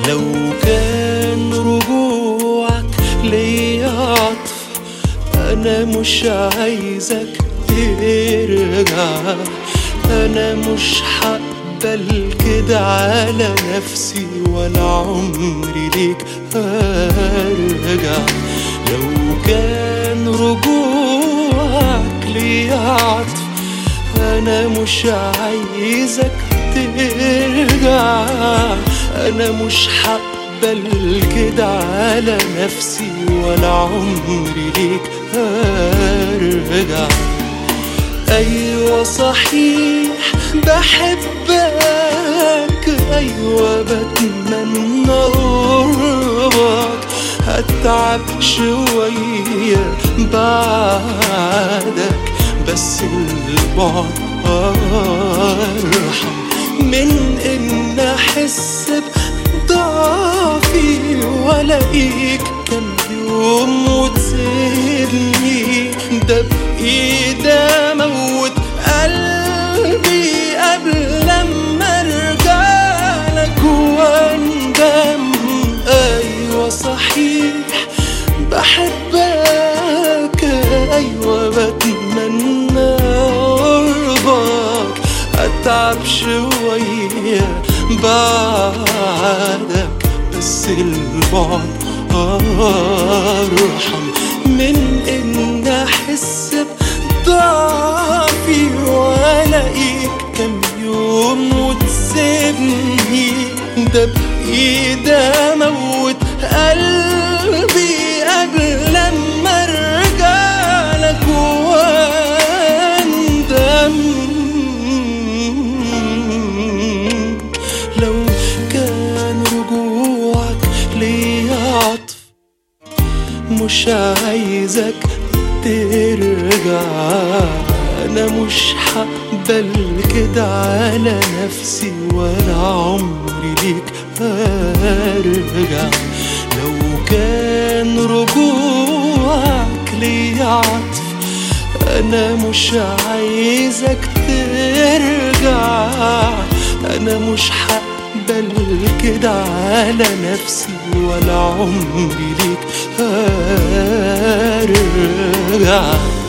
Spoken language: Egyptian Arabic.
لو كان رجوعك ليا عطف انا مش عايزك ترجع انا مش هقبل كده على نفسي ولا عمري ليك هرجع لو كان رجوعك ليا عطف انا مش عايزك ترجع انا مش هقبل كده على نفسي ولا عمري ليك هرجع ايوه صحيح بحبك ايوه بتمنى قربك هتعب شوية بعدك بس البعد أرحم من إن أحس بضعفي وألاقيك كم يوم وتسيبني ده بإيدي أموت قلبي قبل لما أرجعلك وأندم أيوة صحيح بحبك أيوة بتمنى قربك أتعب شوية بعدك بس البعد أرحم من إن أحس بضعفي وألاقيك كم يوم وتسيبني ده بإيدي أموت قلبي قبل لما أرجعلك وأندم لو كان رجوعك ليا عطف مش عايزك ترجع انا مش هقبل كده على نفسي ولا عمري ليك هرجع لو كان رجوعك ليا عطف انا مش عايزك ترجع انا مش هقبل كده على نفسي ولا عمري ليك هرجع